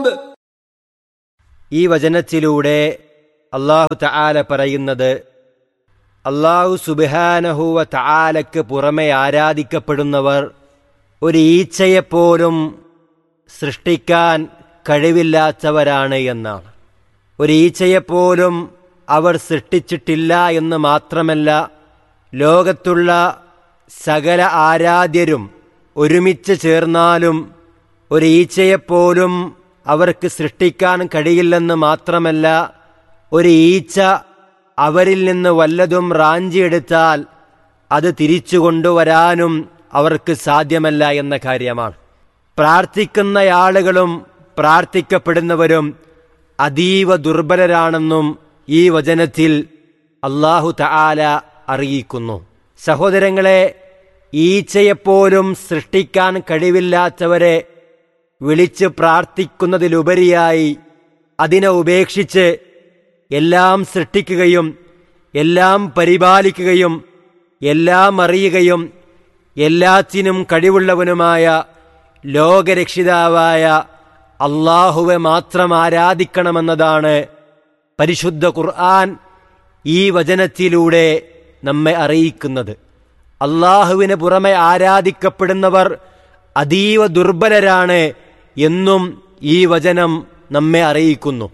العقاب ഈ വചനത്തിലൂടെ അള്ളാഹു തആല പറയുന്നത് അള്ളാഹു സുബിഹാനഹുവ തആലക്ക് പുറമെ ആരാധിക്കപ്പെടുന്നവർ ഒരു ഈച്ചയെപ്പോലും സൃഷ്ടിക്കാൻ കഴിവില്ലാത്തവരാണ് എന്നാണ് ഒരു ഈച്ചയെപ്പോലും അവർ സൃഷ്ടിച്ചിട്ടില്ല എന്ന് മാത്രമല്ല ലോകത്തുള്ള സകല ആരാധ്യരും ഒരുമിച്ച് ചേർന്നാലും ഒരു ഈച്ചയെപ്പോലും അവർക്ക് സൃഷ്ടിക്കാൻ കഴിയില്ലെന്ന് മാത്രമല്ല ഒരു ഈച്ച അവരിൽ നിന്ന് വല്ലതും റാഞ്ചിയെടുത്താൽ അത് തിരിച്ചു കൊണ്ടുവരാനും അവർക്ക് സാധ്യമല്ല എന്ന കാര്യമാണ് പ്രാർത്ഥിക്കുന്ന ആളുകളും പ്രാർത്ഥിക്കപ്പെടുന്നവരും അതീവ ദുർബലരാണെന്നും ഈ വചനത്തിൽ അള്ളാഹു തആല അറിയിക്കുന്നു സഹോദരങ്ങളെ ഈച്ചയെപ്പോലും സൃഷ്ടിക്കാൻ കഴിവില്ലാത്തവരെ വിളിച്ച് പ്രാർത്ഥിക്കുന്നതിലുപരിയായി അതിനെ ഉപേക്ഷിച്ച് എല്ലാം സൃഷ്ടിക്കുകയും എല്ലാം പരിപാലിക്കുകയും എല്ലാം അറിയുകയും എല്ലാത്തിനും കഴിവുള്ളവനുമായ ലോകരക്ഷിതാവായ അള്ളാഹുവെ മാത്രം ആരാധിക്കണമെന്നതാണ് പരിശുദ്ധ ഖുർആൻ ഈ വചനത്തിലൂടെ നമ്മെ അറിയിക്കുന്നത് അള്ളാഹുവിന് പുറമെ ആരാധിക്കപ്പെടുന്നവർ അതീവ ദുർബലരാണ് എന്നും ഈ വചനം നമ്മെ അറിയിക്കുന്നു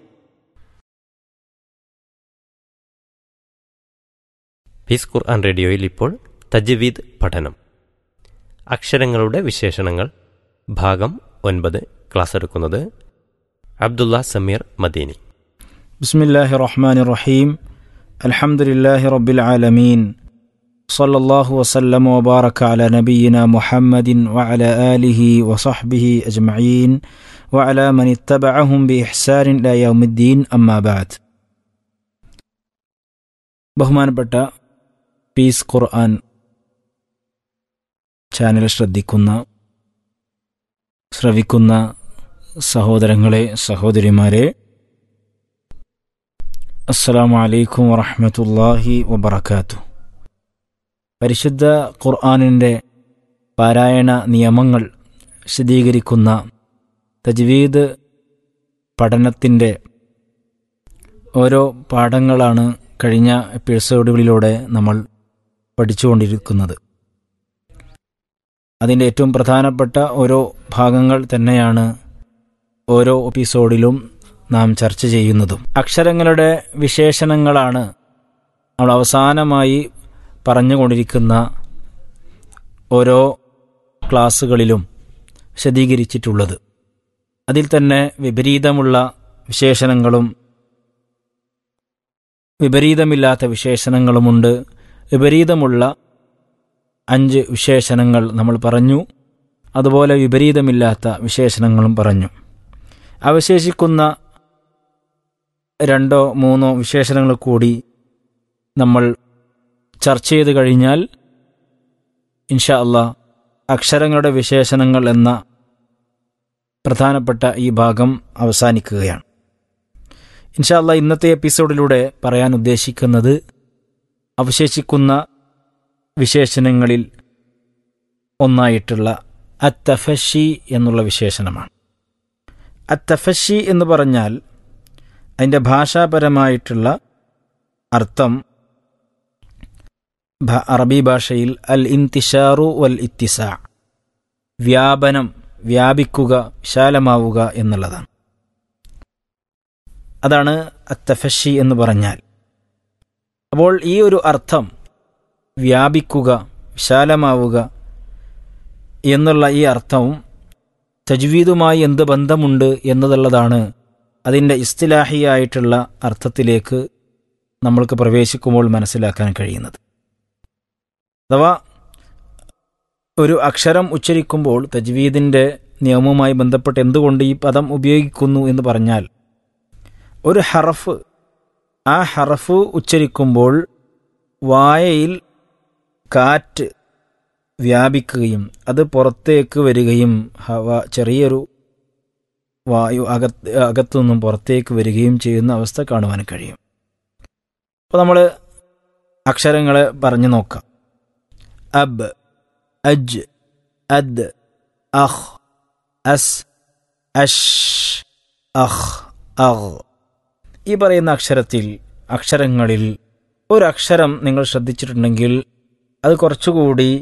പീസ് ഖുർആൻ റേഡിയോയിൽ ഇപ്പോൾ തജ്വീദ് പഠനം അക്ഷരങ്ങളുടെ വിശേഷണങ്ങൾ ഭാഗം ഒൻപത് ക്ലാസ് എടുക്കുന്നത് അബ്ദുള്ള സമീർ മദീനി بسم الله الرحمن الرحيم الحمد لله رب العالمين صلى الله وسلم وبارك على نبينا محمد وعلى آله وصحبه أجمعين وعلى من اتبعهم بإحسان إلى يوم الدين أما بعد ബഹുമാനപ്പെട്ട പീസ് ഖുർആൻ ചാനൽ ശ്രദ്ധിക്കുന്ന ശ്രവിക്കുന്ന സഹോദരങ്ങളെ സഹോദരിമാരെ അസ്സലാമു അലൈക്കും വറഹ്മത്തുള്ളാഹി വബറകാത്തു പരിശുദ്ധ ഖുർആനിൻ്റെ പാരായണ നിയമങ്ങൾ വിശദീകരിക്കുന്ന തജ്വീദ് പഠനത്തിൻ്റെ ഓരോ പാഠങ്ങളാണ് കഴിഞ്ഞ എപ്പിസോഡുകളിലൂടെ നമ്മൾ പഠിച്ചുകൊണ്ടിരിക്കുന്നത് അതിൻ്റെ ഏറ്റവും പ്രധാനപ്പെട്ട ഓരോ ഭാഗങ്ങൾ തന്നെയാണ് ഓരോ എപ്പിസോഡിലും നാം ചർച്ച ചെയ്യുന്നതും അക്ഷരങ്ങളുടെ വിശേഷണങ്ങളാണ് നമ്മൾ അവസാനമായി പറഞ്ഞുകൊണ്ടിരിക്കുന്ന ഓരോ ക്ലാസ്സുകളിലും വിശദീകരിച്ചിട്ടുള്ളത് അതിൽ തന്നെ വിപരീതമുള്ള വിശേഷണങ്ങളും വിപരീതമില്ലാത്ത വിശേഷണങ്ങളുമുണ്ട് വിപരീതമുള്ള അഞ്ച് വിശേഷണങ്ങൾ നമ്മൾ പറഞ്ഞു അതുപോലെ വിപരീതമില്ലാത്ത വിശേഷണങ്ങളും പറഞ്ഞു അവശേഷിക്കുന്ന രണ്ടോ മൂന്നോ വിശേഷണങ്ങൾ കൂടി നമ്മൾ ചർച്ച ചെയ്ത് കഴിഞ്ഞാൽ ഇൻഷാ അള്ളാ അക്ഷരങ്ങളുടെ വിശേഷണങ്ങൾ എന്ന പ്രധാനപ്പെട്ട ഈ ഭാഗം അവസാനിക്കുകയാണ് ഇൻഷാ അള്ളാ ഇന്നത്തെ എപ്പിസോഡിലൂടെ പറയാൻ ഉദ്ദേശിക്കുന്നത് അവശേഷിക്കുന്ന വിശേഷണങ്ങളിൽ ഒന്നായിട്ടുള്ള അത്തഫഷി എന്നുള്ള വിശേഷണമാണ് അത്തഫഷി എന്ന് പറഞ്ഞാൽ അതിൻ്റെ ഭാഷാപരമായിട്ടുള്ള അർത്ഥം ഭ- അറബി ഭാഷയിൽ അൽ ഇൻതിഷാറു വൽ ഇത്തിസ വ്യാപനം വ്യാപിക്കുക വിശാലമാവുക എന്നുള്ളതാണ് അതാണ് അത്തഫഷി എന്ന് പറഞ്ഞാൽ അപ്പോൾ ഈ ഒരു അർത്ഥം വ്യാപിക്കുക വിശാലമാവുക എന്നുള്ള ഈ അർത്ഥവും തജ്വീദുമായി എന്ത് ബന്ധമുണ്ട് എന്നതുള്ളതാണ് അതിൻ്റെ ഇസ്തിലാഹിയായിട്ടുള്ള അർത്ഥത്തിലേക്ക് നമ്മൾക്ക് പ്രവേശിക്കുമ്പോൾ മനസ്സിലാക്കാൻ കഴിയുന്നത് അഥവാ ഒരു അക്ഷരം ഉച്ചരിക്കുമ്പോൾ തജ്വീദിൻ്റെ നിയമവുമായി ബന്ധപ്പെട്ട് എന്തുകൊണ്ട് ഈ പദം ഉപയോഗിക്കുന്നു എന്ന് പറഞ്ഞാൽ ഒരു ഹറഫ് ആ ഹറഫ് ഉച്ചരിക്കുമ്പോൾ വായയിൽ കാറ്റ് വ്യാപിക്കുകയും അത് പുറത്തേക്ക് വരികയും ഹവ ചെറിയൊരു വായു അകത്ത് അകത്തു നിന്നും പുറത്തേക്ക് വരികയും ചെയ്യുന്ന അവസ്ഥ കാണുവാൻ കഴിയും അപ്പോൾ നമ്മൾ അക്ഷരങ്ങളെ പറഞ്ഞു നോക്കാം അബ് അജ് അദ് അഹ് അസ് അഷ് അഹ് അഹ് ഈ പറയുന്ന അക്ഷരത്തിൽ അക്ഷരങ്ങളിൽ ഒരു അക്ഷരം നിങ്ങൾ ശ്രദ്ധിച്ചിട്ടുണ്ടെങ്കിൽ അത് കുറച്ചുകൂടി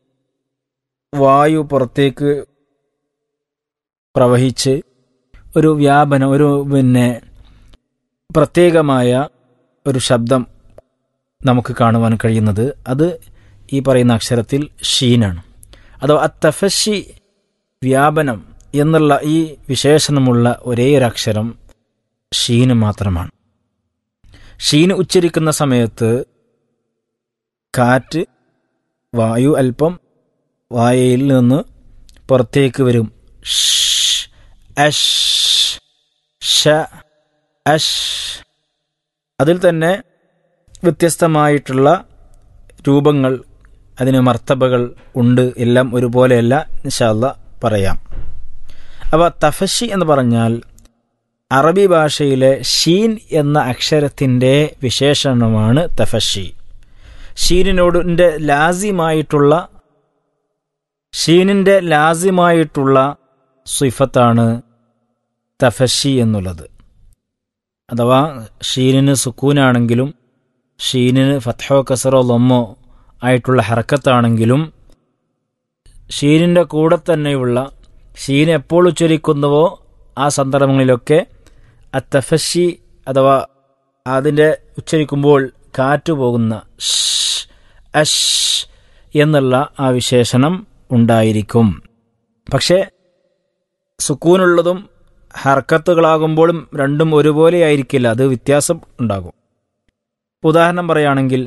വായു പുറത്തേക്ക് പ്രവഹിച്ച് ഒരു വ്യാപനം ഒരു പിന്നെ പ്രത്യേകമായ ഒരു ശബ്ദം നമുക്ക് കാണുവാൻ കഴിയുന്നത് അത് ഈ പറയുന്ന അക്ഷരത്തിൽ ഷീനാണ് അഥവാ അത്തഫഷി വ്യാപനം എന്നുള്ള ഈ വിശേഷണമുള്ള ഒരേ ഒരു അക്ഷരം ഷീന് മാത്രമാണ് ഷീന് ഉച്ചരിക്കുന്ന സമയത്ത് കാറ്റ് വായു അല്പം വായയിൽ നിന്ന് പുറത്തേക്ക് വരും ഷ്, അഷ് ഷ അഷ് അതിൽ തന്നെ വ്യത്യസ്തമായിട്ടുള്ള രൂപങ്ങൾ അതിന് മർത്തബകൾ ഉണ്ട് എല്ലാം ഒരുപോലെയല്ല നിശാല്ല പറയാം അപ്പോൾ തഫഷി എന്ന് പറഞ്ഞാൽ അറബി ഭാഷയിലെ ഷീൻ എന്ന അക്ഷരത്തിൻ്റെ വിശേഷണമാണ് തഫഷി ഷീനിനോടിൻ്റെ ലാസിമായിട്ടുള്ള ഷീനിൻ്റെ ലാസിമായിട്ടുള്ള സിഫത്താണ് തഫഷി എന്നുള്ളത് അഥവാ ഷീനിന് സുക്കൂനാണെങ്കിലും ഷീനിന് ഫത്ഹോ കസറോ ലൊമ്മോ ആയിട്ടുള്ള ഹറക്കത്താണെങ്കിലും ഷീനിൻ്റെ കൂടെ തന്നെയുള്ള ഷീൻ എപ്പോൾ ഉച്ചരിക്കുന്നുവോ ആ സന്ദർഭങ്ങളിലൊക്കെ അത്തഫഷി അഥവാ അതിൻ്റെ ഉച്ചരിക്കുമ്പോൾ കാറ്റ് പോകുന്ന ഷ് അഷ് എന്നുള്ള ആ വിശേഷണം ഉണ്ടായിരിക്കും പക്ഷേ സുക്കൂനുള്ളതും ഹർക്കത്തുകളാകുമ്പോഴും രണ്ടും ഒരുപോലെ ആയിരിക്കില്ല അത് വ്യത്യാസം ഉണ്ടാകും ഉദാഹരണം പറയുകയാണെങ്കിൽ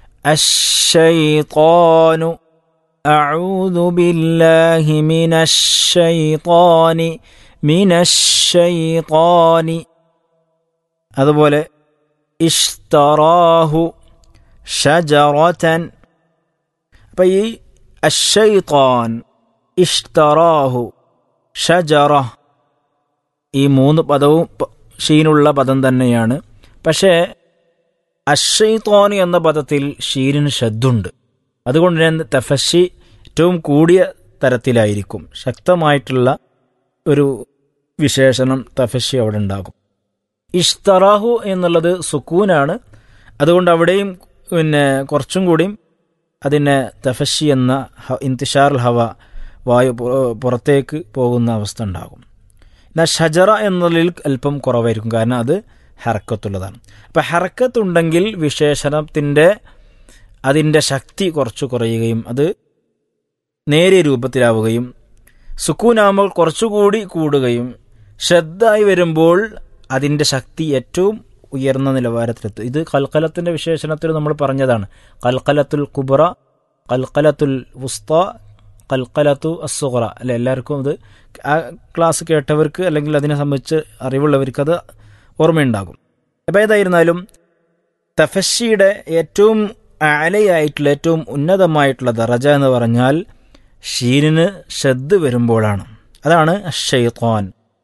അശ്ശൈത്താനു أعوذ بالله من الشيطان من الشيطان അതുപോലെ ഇഷ്തറാഹു ഷജറതൻ അപ്പം ഈ അഷൈത്താൻ ഇഷ്തറാഹു ഷജറ ഈ മൂന്ന് പദവും പ- ഷീനുള്ള പദം തന്നെയാണ് പക്ഷേ അഷൈത്തോൻ എന്ന പദത്തിൽ ഷീരിന് ഷദ്ദുണ്ട് അതുകൊണ്ട് തന്നെ തഫഷി ഏറ്റവും കൂടിയ തരത്തിലായിരിക്കും ശക്തമായിട്ടുള്ള ഒരു വിശേഷണം തഫഷി അവിടെ ഉണ്ടാകും ഇഷ്തറാഹു എന്നുള്ളത് സുക്കൂനാണ് അതുകൊണ്ട് അവിടെയും പിന്നെ കുറച്ചും കൂടിയും അതിനെ തഫഷി എന്ന ഹ- ഇന്തിഷാർ ഹവ വായു പു- പുറത്തേക്ക് പോകുന്ന അവസ്ഥ ഉണ്ടാകും എന്നാൽ ഷജറ എന്നതിൽ അല്പം കുറവായിരിക്കും കാരണം അത് ഹറക്കത്തുള്ളതാണ് അപ്പം ഹറക്കത്തുണ്ടെങ്കിൽ വിശേഷണത്തിൻ്റെ അതിൻ്റെ ശക്തി കുറച്ച് കുറയുകയും അത് നേരിയ രൂപത്തിലാവുകയും സുക്കൂനാകുമ്പോൾ കുറച്ചുകൂടി കൂടുകയും ശ്രദ്ധയായി വരുമ്പോൾ അതിൻ്റെ ശക്തി ഏറ്റവും ഉയർന്ന നിലവാരത്തിലെത്തും ഇത് കൽക്കലത്തിൻ്റെ വിശേഷണത്തിൽ നമ്മൾ പറഞ്ഞതാണ് കൽക്കലത്തുൽ കുബറ കൽക്കലത്തുൽ വുസ്ത കൽക്കലത്തു അസുഖറ അല്ലെ എല്ലാവർക്കും അത് ആ ക്ലാസ് കേട്ടവർക്ക് അല്ലെങ്കിൽ അതിനെ സംബന്ധിച്ച് അറിവുള്ളവർക്ക് അത് ഓർമ്മയുണ്ടാകും അപ്പോൾ ഏതായിരുന്നാലും തഫഷിയുടെ ഏറ്റവും അലയായിട്ടുള്ള ഏറ്റവും ഉന്നതമായിട്ടുള്ള ദറജ എന്ന് പറഞ്ഞാൽ ഷീനിന് ശ്രദ്ധ വരുമ്പോഴാണ് അതാണ് അഷൈഖാൻ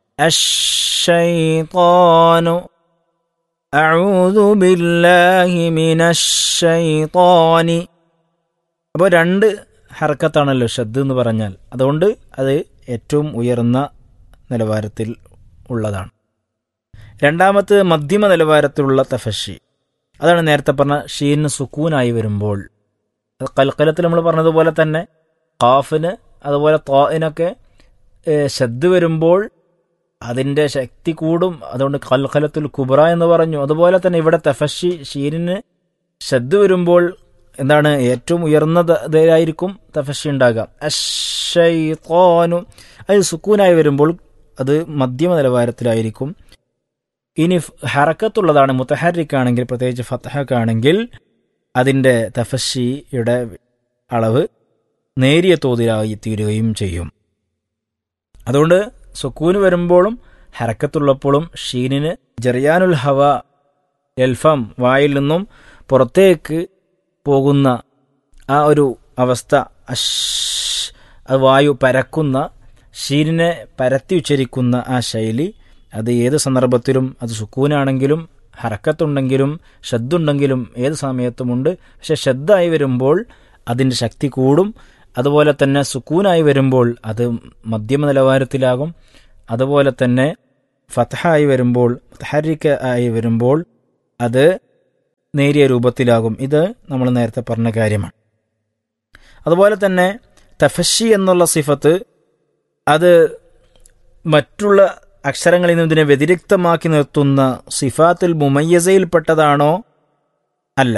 അഷൈഖാനു അഊദു ബില്ലാഹി മിനശ്ശൈത്താനി അപ്പോൾ രണ്ട് ഹർക്കത്താണല്ലോ ശ്രദ്ധ എന്ന് പറഞ്ഞാൽ അതുകൊണ്ട് അത് ഏറ്റവും ഉയർന്ന നിലവാരത്തിൽ ഉള്ളതാണ് രണ്ടാമത്തെ മധ്യമ നിലവാരത്തിലുള്ള തഫഷി അതാണ് നേരത്തെ പറഞ്ഞ ഷീന് സുക്കൂനായി വരുമ്പോൾ അത് കൽക്കലത്തിൽ നമ്മൾ പറഞ്ഞതുപോലെ തന്നെ ഖാഫിന് അതുപോലെ ത്വാഇനൊക്കെ ശ്രദ്ധ വരുമ്പോൾ അതിൻ്റെ ശക്തി കൂടും അതുകൊണ്ട് കൽക്കലത്തുൽ കുബ്ര എന്ന് പറഞ്ഞു അതുപോലെ തന്നെ ഇവിടെ തഫഷി ഷീനിന് ശ്രദ്ധ വരുമ്പോൾ എന്താണ് ഏറ്റവും ഉയർന്നതായിരിക്കും തഫഷി ഉണ്ടാകുക അഷൈത്തോനു അത് സുക്കൂനായി വരുമ്പോൾ അത് മധ്യമ നിലവാരത്തിലായിരിക്കും ഇനി ഹറക്കത്തുള്ളതാണ് മുത്തഹരിക്കാണെങ്കിൽ പ്രത്യേകിച്ച് ഫത്തഹക്കാണെങ്കിൽ അതിൻ്റെ തഫഷിയുടെ അളവ് നേരിയ തോതിലായി തീരുകയും ചെയ്യും അതുകൊണ്ട് സുക്കൂന് വരുമ്പോഴും ഹറക്കത്തുള്ളപ്പോഴും ഷീനിന് ജറിയാനുൽ ഹവ എൽഫം വായിൽ നിന്നും പുറത്തേക്ക് പോകുന്ന ആ ഒരു അവസ്ഥ അഷ് അത് വായു പരക്കുന്ന ഷീനിനെ പരത്തി ഉച്ചരിക്കുന്ന ആ ശൈലി അത് ഏത് സന്ദർഭത്തിലും അത് സുക്കൂനാണെങ്കിലും ഹറക്കത്തുണ്ടെങ്കിലും ശ്രദ്ധുണ്ടെങ്കിലും ഏത് സമയത്തുമുണ്ട് പക്ഷെ ശ്രദ്ധയായി വരുമ്പോൾ അതിൻ്റെ ശക്തി കൂടും അതുപോലെ തന്നെ സുക്കൂനായി വരുമ്പോൾ അത് മധ്യമ നിലവാരത്തിലാകും അതുപോലെ തന്നെ ഫതഹായി വരുമ്പോൾ മുത്തഹരിക്ക ആയി വരുമ്പോൾ അത് നേരിയ രൂപത്തിലാകും ഇത് നമ്മൾ നേരത്തെ പറഞ്ഞ കാര്യമാണ് അതുപോലെ തന്നെ തഫഷി എന്നുള്ള സിഫത്ത് അത് മറ്റുള്ള അക്ഷരങ്ങളിൽ നിന്ന് ഇതിനെ വ്യതിരിക്തമാക്കി നിർത്തുന്ന സിഫാത്തുൽ മുമയ്യസയിൽപ്പെട്ടതാണോ അല്ല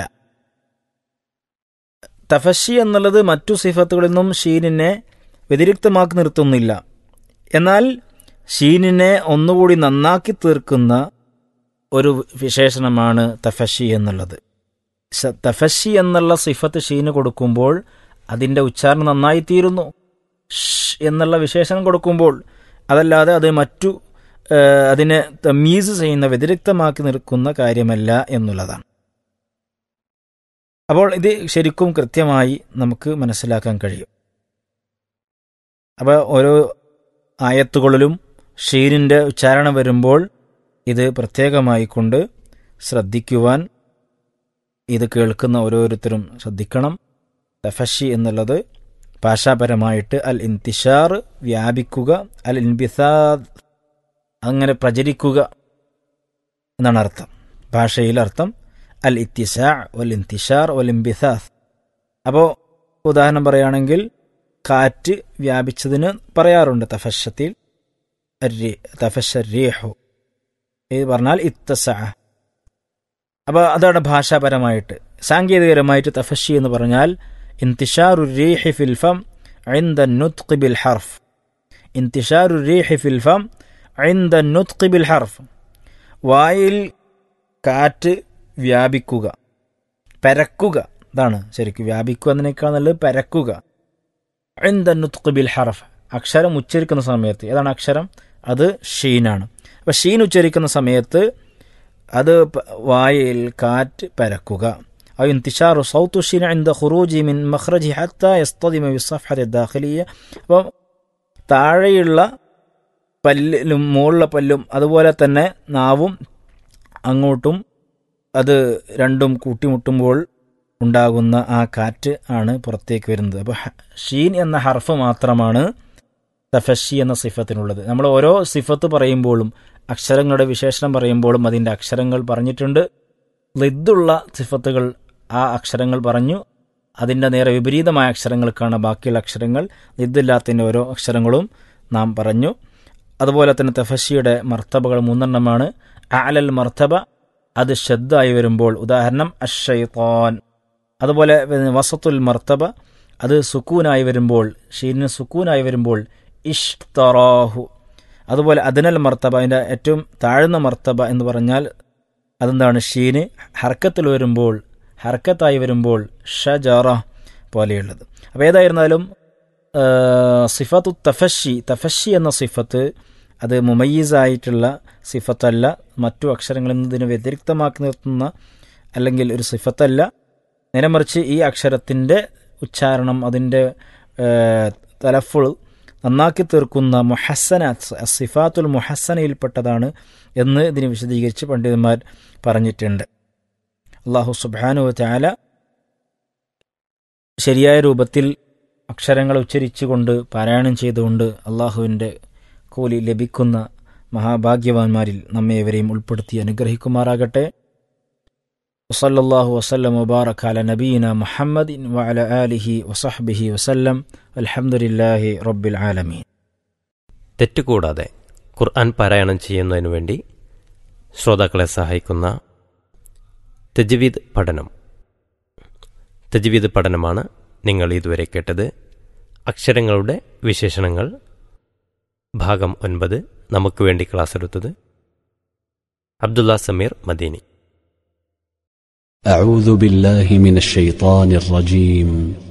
തഫഷി എന്നുള്ളത് മറ്റു സിഫത്തുകളിൽ നിന്നും ഷീനിനെ വ്യതിരിക്തമാക്കി നിർത്തുന്നില്ല എന്നാൽ ഷീനിനെ ഒന്നുകൂടി നന്നാക്കി തീർക്കുന്ന ഒരു വിശേഷണമാണ് തഫഷി എന്നുള്ളത് ശ- തഫഷി എന്നുള്ള സിഫത്ത് ഷീന് കൊടുക്കുമ്പോൾ അതിൻ്റെ ഉച്ചാരണം നന്നായി തീരുന്നു ഷ് എന്നുള്ള വിശേഷണം കൊടുക്കുമ്പോൾ അതല്ലാതെ അത് മറ്റു ആ, അതിനെ തമീസ് ചെയ്യുന്ന വ്യതിരിക്തമാക്കി നിൽക്കുന്ന കാര്യമല്ല എന്നുള്ളതാണ് അപ്പോൾ ഇത് ശരിക്കും കൃത്യമായി നമുക്ക് മനസ്സിലാക്കാൻ കഴിയും അപ്പോൾ ഓരോ ആയത്തുകളിലും ഷീനിൻ്റെ ഉച്ചാരണം വരുമ്പോൾ ഇത് പ്രത്യേകമായി കൊണ്ട് ശ്രദ്ധിക്കുവാൻ ഇത് കേൾക്കുന്ന ഓരോരുത്തരും ശ്രദ്ധിക്കണം തഫഷി എന്നുള്ളത് ഭാഷാപരമായിട്ട് അൽ ഇന്തിഷാർ വ്യാപിക്കുക അൽ ഇൻബിസാദ് അങ്ങനെ പ്രചരിക്കുക എന്നാണ് അർത്ഥം ഭാഷയിൽ അർത്ഥം അൽ ഇത്തിസാ വൽ ഇന്തിഷാർ വൽ ഇംബിസാസ് അപ്പോൾ ഉദാഹരണം പറയുകയാണെങ്കിൽ കാറ്റ് വ്യാപിച്ചതിന് പറയാറുണ്ട് തഫഷത്തിൽ തഫഷ റീഹു ഇത് പറഞ്ഞാൽ ഇത്തസ അപ്പോൾ അതാണ് ഭാഷാപരമായിട്ട് സാങ്കേതികപരമായിട്ട് തഫഷി എന്ന് പറഞ്ഞാൽ انتشار الريح في الفم عند النطق بالحرف انتشار الريح في الفم عند النطق بالحرف വായിൽ കാറ്റ് വ്യാപിക്കുക പരക്കുക ഇതാണ് ശരിക്കും വ്യാപിക്കുക എന്നതിനേക്കാൾ നല്ലത് പരക്കുക عند النطق بالحرف അക്ഷരം ഉച്ചരിക്കുന്ന സമയത്ത് ഏതാണ് അക്ഷരം അത് ഷീനാണ് അപ്പം ഷീൻ ഉച്ചരിക്കുന്ന സമയത്ത് അത് പ- വായിൽ കാറ്റ് പരക്കുക أو انتشار صوت الشين عند خروجه من مخرجه حتى يصطدم بالصفحة الداخلية അപ്പം താഴെയുള്ള പല്ലിലും മുകളിലെ പല്ലും അതുപോലെ തന്നെ നാവും അങ്ങോട്ടും അത് രണ്ടും കൂട്ടിമുട്ടുമ്പോൾ ഉണ്ടാകുന്ന ആ കാറ്റ് ആണ് പുറത്തേക്ക് വരുന്നത് അപ്പോൾ ഹ- ഷീൻ എന്ന ഹർഫ് മാത്രമാണ് തഫഷി എന്ന സിഫത്തിനുള്ളത് നമ്മൾ ഓരോ സിഫത്ത് പറയുമ്പോഴും അക്ഷരങ്ങളുടെ വിശേഷണം പറയുമ്പോഴും അതിൻ്റെ അക്ഷരങ്ങൾ പറഞ്ഞിട്ടുണ്ട് ലിദ്ദുള്ള സിഫത്തുകൾ ആ അക്ഷരങ്ങൾ പറഞ്ഞു അതിൻ്റെ നേരെ വിപരീതമായ അക്ഷരങ്ങൾക്കാണ് ബാക്കിയുള്ള അക്ഷരങ്ങൾ ലിദ്ദില്ലാത്തതിൻ്റെ ഓരോ അക്ഷരങ്ങളും നാം പറഞ്ഞു അതുപോലെ തന്നെ തഫഷിയുടെ മർത്തബകൾ മൂന്നെണ്ണമാണ് ആലൽ മർത്തബ അത് ഷദ്ദായി വരുമ്പോൾ ഉദാഹരണം അഷയ്ത്താൻ അതുപോലെ വസത്തുൽ മർത്തബ അത് സുക്കൂനായി വരുമ്പോൾ ഷീനിന് സുക്കൂനായി വരുമ്പോൾ ഇഷ്തറാഹു അതുപോലെ അദനൽ മർത്തബ അതിൻ്റെ ഏറ്റവും താഴ്ന്ന മർത്തബ എന്ന് പറഞ്ഞാൽ അതെന്താണ് ഷീന് ഹർക്കത്തിൽ വരുമ്പോൾ ഹർക്കത്തായി വരുമ്പോൾ ഷജറ പോലെയുള്ളത് അപ്പോൾ ഏതായിരുന്നാലും ആ, സിഫത്തു തഫഷി തഫഷി എന്ന സിഫത്ത് അത് മുമയ്യീസായിട്ടുള്ള സിഫത്തല്ല മറ്റു അക്ഷരങ്ങളിൽ നിന്ന് ഇതിനെ വ്യതിരിക്തമാക്കി നിർത്തുന്ന അല്ലെങ്കിൽ ഒരു സിഫത്തല്ല നേരെമറിച്ച് ഈ അക്ഷരത്തിൻ്റെ ഉച്ചാരണം അതിൻ്റെ തലഫുൾ നന്നാക്കി തീർക്കുന്ന മുഹസന സിഫാത്തുൽ മുഹസനയിൽപ്പെട്ടതാണ് എന്ന് ഇതിനെ വിശദീകരിച്ച് പണ്ഡിതന്മാർ പറഞ്ഞിട്ടുണ്ട് അള്ളാഹു സുബാനു ചാല ശരിയായ രൂപത്തിൽ അക്ഷരങ്ങൾ ഉച്ചരിച്ചുകൊണ്ട് പാരായണം ചെയ്തുകൊണ്ട് അള്ളാഹുവിൻ്റെ കൂലി ലഭിക്കുന്ന മഹാഭാഗ്യവാന്മാരിൽ നമ്മെ ഇവരെയും ഉൾപ്പെടുത്തി അനുഗ്രഹിക്കുമാറാകട്ടെ വസല്ലല്ലാഹു വസല്ലം മുബാറക് അല നബീന മുഹമ്മദ് വഅല ആലിഹി വസഹ്ബിഹി വസല്ലം അൽഹംദുലില്ലാഹി റബ്ബിൽ ആലമീൻ തെറ്റുകൂടാതെ ഖുർആൻ പാരായണം ചെയ്യുന്നതിനു വേണ്ടി ശ്രോതാക്കളെ സഹായിക്കുന്ന തജ്വീദ് പഠനം തജ്വീദ് പഠനമാണ് നിങ്ങൾ ഇതുവരെ കേട്ടത് അക്ഷരങ്ങളുടെ വിശേഷണങ്ങൾ ഭാഗം ഒൻപത് നമുക്ക് വേണ്ടി ക്ലാസ് എടുത്തത് അബ്ദുള്ള സമീർ മദീനി أعوذ بالله من الشيطان الرجيم